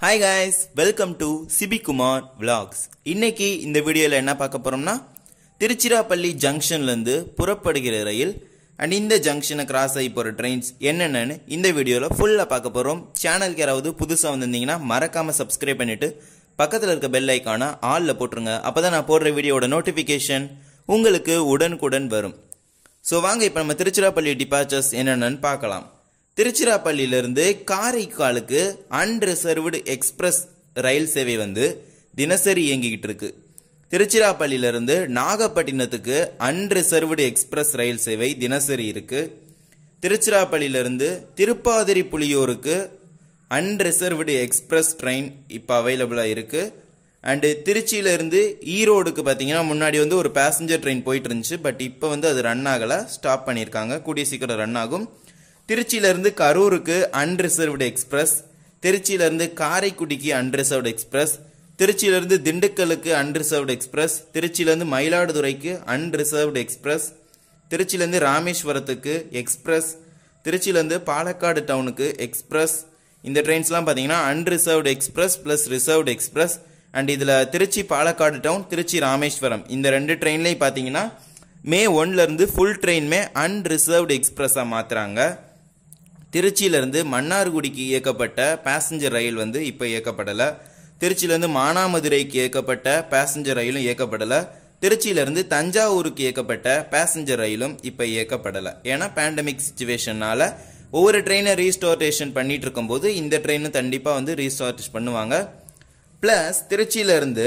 hi guys welcome to Sibi Kumar vlogs இன்னைக்கு இந்த வீடியோவில் என்ன பார்க்க போறோம்னா திருச்சிராப்பள்ளி ஜங்ஷன்லேருந்து புறப்படுகிற ரயில் அண்ட் இந்த ஜங்ஷனை கிராஸ் ஆகி போகிற ட்ரெயின்ஸ் என்னென்னு இந்த வீடியோவில் ஃபுல்லாக பார்க்க போகிறோம் சேனலுக்கு யாராவது புதுசாக வந்திருந்தீங்கன்னா மறக்காமல் சப்ஸ்கிரைப் பண்ணிவிட்டு பக்கத்தில் இருக்க பெல் ஐக்கானை ஆலில் போட்டுருங்க அப்போ தான் நான் போடுற வீடியோட நோட்டிஃபிகேஷன் உங்களுக்கு உடனுக்குடன் வரும் ஸோ வாங்க இப்போ நம்ம திருச்சிராப்பள்ளி டிபார்ச்சர்ஸ் என்னென்னு பார்க்கலாம் திருச்சிராப்பள்ளியிலிருந்து காரைக்காலுக்கு அன்ரிசர்வ்டு எக்ஸ்பிரஸ் ரயில் சேவை வந்து தினசரி இயங்கிக்கிட்டு இருக்கு திருச்சிராப்பள்ளியிலிருந்து நாகப்பட்டினத்துக்கு அன்ரிசர்வ்டு எக்ஸ்பிரஸ் ரயில் சேவை தினசரி இருக்கு திருச்சிராப்பள்ளியிலிருந்து திருப்பாதிரி புலியூருக்கு அன்ரிசர்வ்டு எக்ஸ்பிரஸ் ட்ரெயின் இப்போ அவைலபிளாக இருக்கு அண்டு திருச்சியிலேருந்து ஈரோடுக்கு பார்த்தீங்கன்னா முன்னாடி வந்து ஒரு பேசஞ்சர் ட்ரெயின் போயிட்டு இருந்துச்சு பட் இப்போ வந்து அது ரன் ஆகலை ஸ்டாப் பண்ணியிருக்காங்க கூடிய சீக்கிரம் ரன் ஆகும் திருச்சியிலேருந்து கரூருக்கு அன்ரிசர்வ்டு எக்ஸ்பிரஸ் திருச்சியிலேருந்து காரைக்குடிக்கு அன்ரிசர்வ்டு எக்ஸ்பிரஸ் திருச்சியிலேருந்து திண்டுக்கலுக்கு அன்ரிசர்வ்டு எக்ஸ்பிரஸ் திருச்சியிலேருந்து மயிலாடுதுறைக்கு அன்ரிசர்வ்டு எக்ஸ்பிரஸ் திருச்சியிலேருந்து ராமேஸ்வரத்துக்கு எக்ஸ்பிரஸ் திருச்சியிலேருந்து பாலக்காடு டவுனுக்கு எக்ஸ்பிரஸ் இந்த ட்ரெயின்ஸ்லாம் பார்த்தீங்கன்னா unreserved express plus reserved express and இதில் திருச்சி பாலக்காடு டவுன் திருச்சி ராமேஸ்வரம் இந்த ரெண்டு ட்ரெயின்லேயும் பார்த்தீங்கன்னா மே ஒன்லேருந்து ஃபுல் ட்ரெயின்மே அன்ரிசர்வ்டு எக்ஸ்பிரஸாக மாற்றுறாங்க திருச்சியிலேருந்து மன்னார்குடிக்கு இயக்கப்பட்ட பேசஞ்சர் ரயில் வந்து இப்போ இயக்கப்படலை திருச்சியிலேருந்து மானாமதுரைக்கு இயக்கப்பட்ட பேசஞ்சர் ரயிலும் இயக்கப்படலை திருச்சியிலேருந்து தஞ்சாவூருக்கு இயக்கப்பட்ட பேசஞ்சர் ரயிலும் இப்போ இயக்கப்படலை ஏன்னா பேண்டமிக் சுச்சுவேஷனால ஒவ்வொரு ட்ரெயினை ரீஸ்டோரேஷன் பண்ணிட்டு இருக்கும்போது இந்த ட்ரெயினும் கண்டிப்பாக வந்து ரீஸ்டார்ட் பண்ணுவாங்க ப்ளஸ் திருச்சியிலேருந்து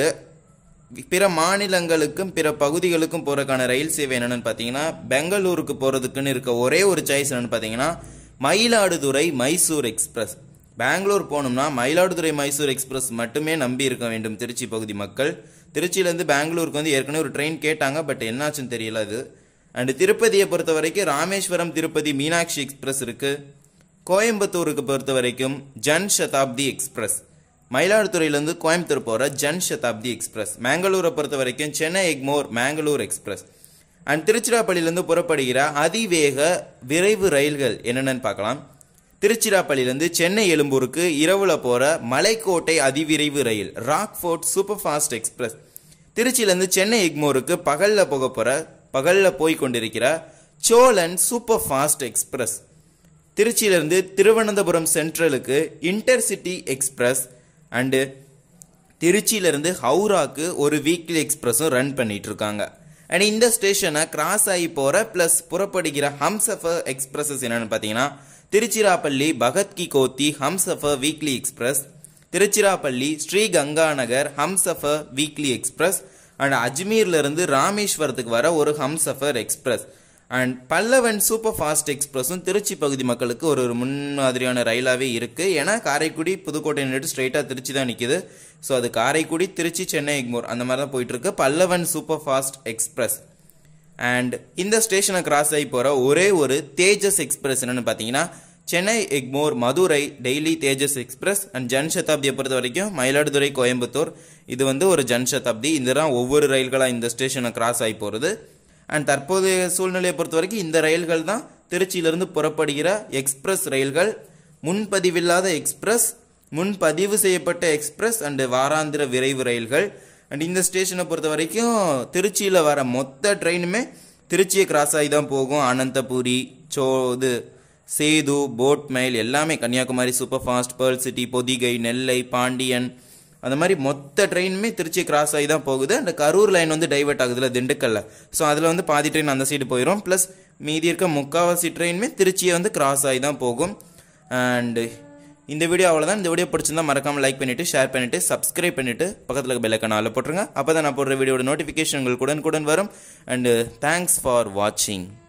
பிற மாநிலங்களுக்கும் பிற பகுதிகளுக்கும் போகிறதுக்கான ரயில் சேவை என்னென்னு பார்த்தீங்கன்னா பெங்களூருக்கு போகிறதுக்குன்னு இருக்க ஒரே ஒரு சாய்ஸ் என்னென்னு பார்த்தீங்கன்னா மயிலாடுதுறை மைசூர் எக்ஸ்பிரஸ் பெங்களூர் போகணும்னா மயிலாடுதுறை மைசூர் எக்ஸ்பிரஸ் மட்டுமே நம்பி இருக்க வேண்டும் திருச்சி பகுதி மக்கள் திருச்சியிலேருந்து பெங்களூருக்கு வந்து ஏற்கனவே ஒரு ட்ரெயின் கேட்டாங்க பட் என்னாச்சுன்னு தெரியல அது அண்டு திருப்பதியை பொறுத்த வரைக்கும் ராமேஸ்வரம் திருப்பதி மீனாட்சி எக்ஸ்பிரஸ் இருக்கு கோயம்புத்தூருக்கு பொறுத்த வரைக்கும் ஜன் சதாப்தி எக்ஸ்பிரஸ் மயிலாடுதுறையிலேருந்து கோயம்புத்தூர் போகிற ஜன் சதாப்தி எக்ஸ்பிரஸ் மேங்களூரை பொறுத்த வரைக்கும் சென்னை எக்மோர் மேங்களூர் எக்ஸ்பிரஸ் அண்ட் திருச்சிராப்பள்ளியிலேருந்து புறப்படுகிற அதிவேக விரைவு ரயில்கள் என்னென்னு பார்க்கலாம் திருச்சிராப்பள்ளியிலேருந்து சென்னை எழும்பூருக்கு இரவுல போகிற மலைக்கோட்டை அதிவிரைவு ரயில் ராக்ஃபோர்ட் சூப்பர் ஃபாஸ்ட் எக்ஸ்பிரஸ் திருச்சியிலேருந்து சென்னை எக்மோருக்கு பகலில் போக போகிற பகலில் போய் கொண்டிருக்கிற சோழன் சூப்பர் ஃபாஸ்ட் எக்ஸ்பிரஸ் திருச்சியிலிருந்து திருவனந்தபுரம் சென்ட்ரலுக்கு இன்டர்சிட்டி எக்ஸ்பிரஸ் அண்டு திருச்சியிலிருந்து ஹவுராக்கு ஒரு வீக்லி எக்ஸ்பிரஸும் ரன் பண்ணிட்டு இருக்காங்க அண்ட் இந்த ஸ்டேஷனை கிராஸ் ஆகி போகிற ப்ளஸ் புறப்படுகிற ஹம்சஃபர் எக்ஸ்பிரஸஸ் என்னென்னு பார்த்தீங்கன்னா Tiruchirappalli Bhagat Ki Kothi Humsafar weekly express Tiruchirappalli Sri Ganganagar Humsafar weekly express and அஜ்மீர்லேருந்து ராமேஸ்வரத்துக்கு வர ஒரு Humsafar express and Pallavan super fast எக்ஸ்பிரஸும் திருச்சி பகுதி மக்களுக்கு ஒரு ஒரு முன்மாதிரியான ரயிலாகவே இருக்குது ஏன்னா காரைக்குடி புதுக்கோட்டை நின்று ஸ்ட்ரைட்டாக திருச்சி தான் நிற்கிது ஸோ அது காரைக்குடி திருச்சி சென்னை எக்மோர் அந்த மாதிரி தான் போயிட்டுருக்கு Pallavan super fast express and இந்த ஸ்டேஷனை கிராஸ் ஆகி போகிற ஒரே ஒரு தேஜஸ் எக்ஸ்பிரஸ் என்னென்னு பார்த்தீங்கன்னா Chennai Egmore Madurai daily Tejas express and Jan சதாப்தியை பொறுத்த வரைக்கும் மயிலாடுதுறை கோயம்புத்தூர் இது வந்து ஒரு ஜன் சதாப்தி இதுதான் ஒவ்வொரு ரயில்களாக இந்த ஸ்டேஷனை கிராஸ் ஆகி போகிறது அண்ட் தற்போதைய சூழ்நிலையை பொறுத்த வரைக்கும் இந்த ரயில்கள் தான் திருச்சியிலிருந்து புறப்படுகிற எக்ஸ்பிரஸ் ரயில்கள் முன்பதிவில்லாத எக்ஸ்பிரஸ் முன்பதிவு செய்யப்பட்ட எக்ஸ்பிரஸ் அண்டு வாராந்திர விரைவு ரயில்கள் அண்ட் இந்த ஸ்டேஷனை பொறுத்த வரைக்கும் திருச்சியில் வர மொத்த ட்ரெயினுமே திருச்சியை கிராஸ் ஆகி தான் போகும் அனந்தபுரி சோ இது சேது போட் மைல் எல்லாமே Kanyakumari super fast pearl city Pothigai Nellai Pandian அந்த மாதிரி மொத்த ட்ரெயினுமே திருச்சி கிராஸ் ஆகி தான் போகுது அந்த கரூர் லைன் வந்து டைவெர்ட் ஆகுதுல திண்டுக்கல்ல ஸோ அதில் வந்து பாதி ட்ரெயின் அந்த சைடு போயிடும் ப்ளஸ் மீதி இருக்க முக்காவாசி ட்ரெயினுமே திருச்சியை வந்து கிராஸ் ஆகி தான் போகும் அண்டு இந்த வீடியோ அவ்வளோதான் இந்த வீடியோ பிடிச்சிருந்தா மறக்காமல் லைக் பண்ணிவிட்டு ஷேர் பண்ணிவிட்டு சப்ஸ்கிரைப் பண்ணிவிட்டு பக்கத்தில் இருக்க பெல்லைக்கான போட்டுருங்க அப்போ தான் நான் போடுற வீடியோட நோட்டிஃபிகேஷன் உங்களுக்கு உடனுக்குடன் வரும் அண்டு தேங்க்ஸ் ஃபார் வாட்சிங்